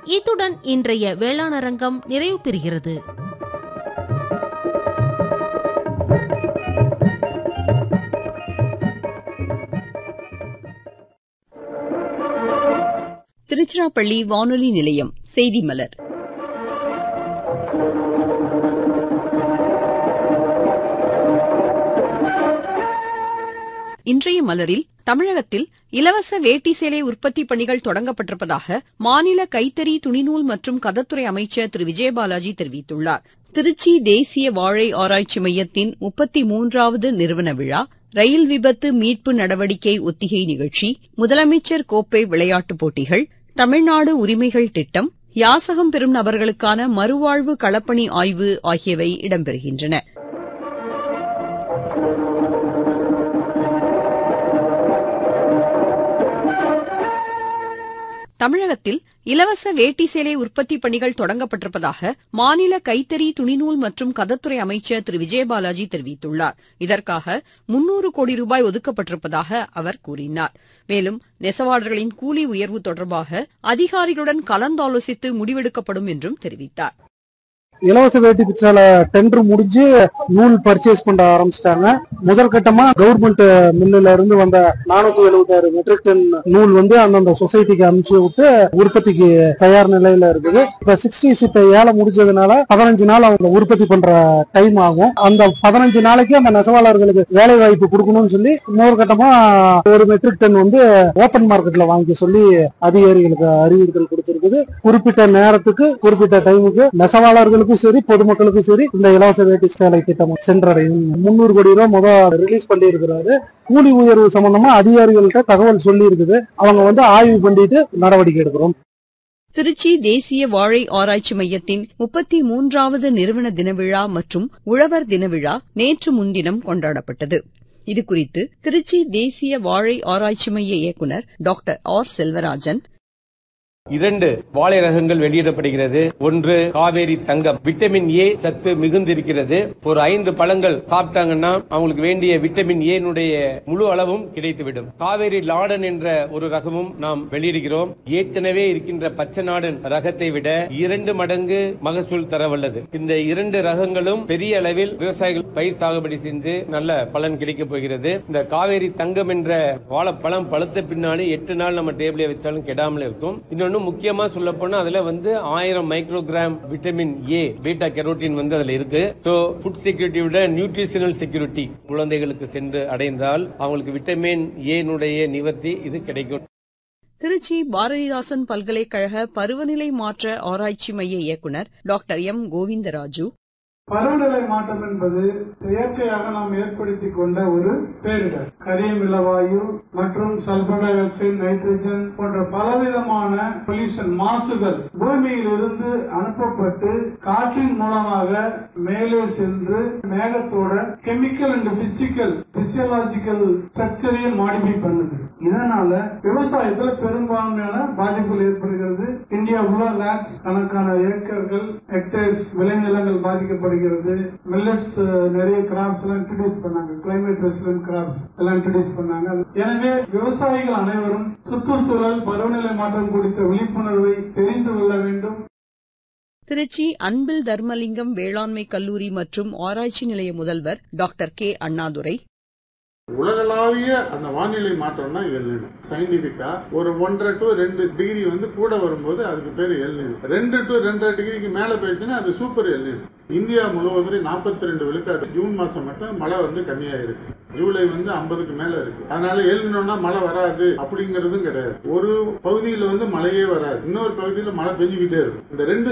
இத்துடன் இன்றைய வேளாணரங்கம் நிறைவு பெறுகிறது திருச்சிராப்பள்ளி வானொலி நிலையம் செய்தி மலர் இன்றைய மலரில் தமிழகத்தில் இலவச வேட்டி சேலை உற்பத்தி பணிகள் தொடங்கப்பட்டிருப்பதாக மாநில கைத்தறி துணிநூல் மற்றும் கதத்துறை அமைச்சர் திரு விஜயபாலாஜி தெரிவித்துள்ளார் திருச்சி தேசிய வாழை ஆராய்ச்சி மையத்தின் முப்பத்தி மூன்றாவது நிறுவன விழா ரயில் விபத்து மீட்பு நடவடிக்கை ஒத்திகை நிகழ்ச்சி முதலமைச்சர் கோப்பை விளையாட்டுப் போட்டிகள் தமிழ்நாடு உரிமைகள் திட்டம் யாசகம் பெறும் நபர்களுக்கான மறுவாழ்வு களப்பணி ஆய்வு ஆகியவை இடம்பெறுகின்றன தமிழகத்தில் இலவச வேட்டி சேலை உற்பத்தி பணிகள் தொடங்கப்பட்டிருப்பதாக மாநில கைத்தறி துணிநூல் மற்றும் கதத்துறை அமைச்சர் திரு விஜயபாலாஜி தெரிவித்துள்ளார் இதற்காக முன்னூறு கோடி ரூபாய் ஒதுக்கப்பட்டிருப்பதாக அவர் கூறினார் மேலும் நெசவாளர்களின் கூலி உயர்வு தொடர்பாக அதிகாரிகளுடன் கலந்தாலோசித்து முடிவெடுக்கப்படும் என்றும் தெரிவித்தார் இலவச வேட்டி பிச்சால டெண்டர் முடிஞ்சு நூல் பர்ச்சேஸ் பண்ண ஆரம்பிச்சிட்டாங்க முதற்கட்டமா கவர்மெண்ட் மில்லுல இருந்து வந்த நானூத்தி எழுபத்தி ஆறு மெட்ரிக் டன் நூல் வந்து அந்தந்த சொசைட்டிக்கு அனுப்பிச்சு விட்டு உற்பத்திக்கு தயார் நிலையில இருக்குது இப்ப சிக்ஸ்டி இப்ப ஏழை முடிஞ்சதுனால பதினஞ்சு நாள் அவங்க உற்பத்தி பண்ற டைம் ஆகும் அந்த பதினஞ்சு நாளைக்கு அந்த நெசவாளர்களுக்கு வேலை வாய்ப்பு கொடுக்கணும்னு சொல்லி இன்னொரு கட்டமா ஒரு மெட்ரிக் டன் வந்து ஓபன் மார்க்கெட்ல வாங்கிக்க சொல்லி அதிகாரிகளுக்கு அறிவுறுத்தல் கொடுத்திருக்குது குறிப்பிட்ட நேரத்துக்கு குறிப்பிட்ட டைமுக்கு நெசவாளர்களுக்கும் சரி பொதுமக்களுக்கும் சரி இந்த இலவச வேட்டி சேலை திட்டம் சென்றடையும் முன்னூறு கோடி ரூபாய் முதல் ரிலீஸ் பண்ணி இருக்கிறாரு கூலி உயர்வு சம்பந்தமா அதிகாரிகள்கிட்ட தகவல் சொல்லி இருக்குது அவங்க வந்து ஆய்வு பண்ணிட்டு நடவடிக்கை எடுக்கிறோம் திருச்சி தேசிய வாழை ஆராய்ச்சி மையத்தின் முப்பத்தி மூன்றாவது நிறுவன தின விழா மற்றும் உழவர் தின விழா நேற்று முன்தினம் கொண்டாடப்பட்டது இதுகுறித்து திருச்சி தேசிய வாழை ஆராய்ச்சி மைய இயக்குநர் டாக்டர் ஆர் செல்வராஜன் இரண்டு வாழை ரகங்கள் வெளியிடப்படுகிறது ஒன்று காவேரி தங்கம் விட்டமின் ஏ சத்து மிகுந்திருக்கிறது ஒரு ஐந்து பழங்கள் சாப்பிட்டாங்கன்னா அவங்களுக்கு வேண்டிய விட்டமின் ஏனுடைய முழு அளவும் கிடைத்துவிடும் காவேரி லாடன் என்ற ஒரு ரகமும் நாம் வெளியிடுகிறோம் ஏற்கனவே இருக்கின்ற பச்சை நாடன் ரகத்தை விட இரண்டு மடங்கு மகசூல் தர வல்லது இந்த இரண்டு ரகங்களும் பெரிய அளவில் விவசாயிகள் பயிர் சாகுபடி செஞ்சு நல்ல பலன் கிடைக்கப் போகிறது இந்த காவேரி தங்கம் என்ற வாழைப்பழம் பழுத்த பின்னாடி எட்டு நாள் நம்ம டேபிளே வச்சாலும் கெடாமல் இருக்கும் இன்னொன்னு முக்கியமா சொல்ல போனா அதுல வந்து ஆயிரம் microgram vitamin A beta carotene வந்து அதுல இருக்கு சோ ஃபுட் செக்யூரிட்டி விட நியூட்ரிஷனல் செக்யூரிட்டி குழந்தைகளுக்கு சென்று அடைந்தால் அவங்களுக்கு விட்டமின் ஏனுடைய நிவர்த்தி இது கிடைக்கும் திருச்சி பாரதிதாசன் பல்கலைக்கழக பருவநிலை மாற்ற ஆராய்ச்சி மைய இயக்குநர் டாக்டர் எம் கோவிந்தராஜு பருவநிலை மாற்றம் என்பது செயற்கையாக நாம் ஏற்படுத்திக் கொண்ட ஒரு பேரிடர் கரியமில வாயு மற்றும் சல்பர் டை ஆக்சைடு நைட்ரஜன் போன்ற பலவிதமான பொல்யூஷன் மாசுகள் பூமியில் இருந்து அனுப்பப்பட்டு காற்றின் மூலமாக மேலே சென்று மேகத்தோட கெமிக்கல் அண்ட் பிசிக்கல் பிசியலாஜிக்கல் ஸ்ட்ரக்சரையும் மாடிஃபை பண்ணுது இதனால விவசாயத்துல பெரும்பான்மையான பாதிப்புகள் ஏற்படுகிறது இந்தியா உள்ள லேக்ஸ் கணக்கான ஏக்கர்கள் ஹெக்டேர்ஸ் விளைநிலங்கள் பாதிக்கப்படுகிறது மில்லட்ஸ் நிறைய கிராப்ஸ் எல்லாம் இன்ட்ரடியூஸ் பண்ணாங்க கிளைமேட் ரெசிடென்ட் கிராப்ஸ் எல்லாம் இன்ட்ரடியூஸ் பண்ணாங்க எனவே விவசாயிகள் அனைவரும் சுற்றுச்சூழல் பருவநிலை மாற்றம் குறித்த விழிப்புணர்வை தெரிந்து கொள்ள வேண்டும் திருச்சி அன்பில் தர்மலிங்கம் வேளாண்மை கல்லூரி மற்றும் ஆராய்ச்சி நிலைய முதல்வர் டாக்டர் கே அண்ணாதுரை உலகளாவிய அந்த வானிலை மாற்றம் தான் எல்நினோ சயின்டிபிக்கா ஒரு ஒன்றரை டு ரெண்டு டிகிரி வந்து கூட வரும்போது அதுக்கு பேர் எல்நினோ ரெண்டு டு ரெண்டரை டிகிரிக்கு மேல போயிடுச்சுன்னா அது சூப்பர் எல்நினோ இந்தியா முழுவதும் நாற்பத்தி ரெண்டு விழுக்காடு ஜூன் மாசம் மட்டும் மழை வந்து கம்மியா இருக்கு ஜூலை வந்து ஐம்பதுக்கு மேல இருக்கு அதனால எல்நினோனா மழை வராது அப்படிங்கறதும் கிடையாது ஒரு பகுதியில வந்து மழையே வராது இன்னொரு பகுதியில மழை பெஞ்சுக்கிட்டே இருக்கும் இந்த ரெண்டு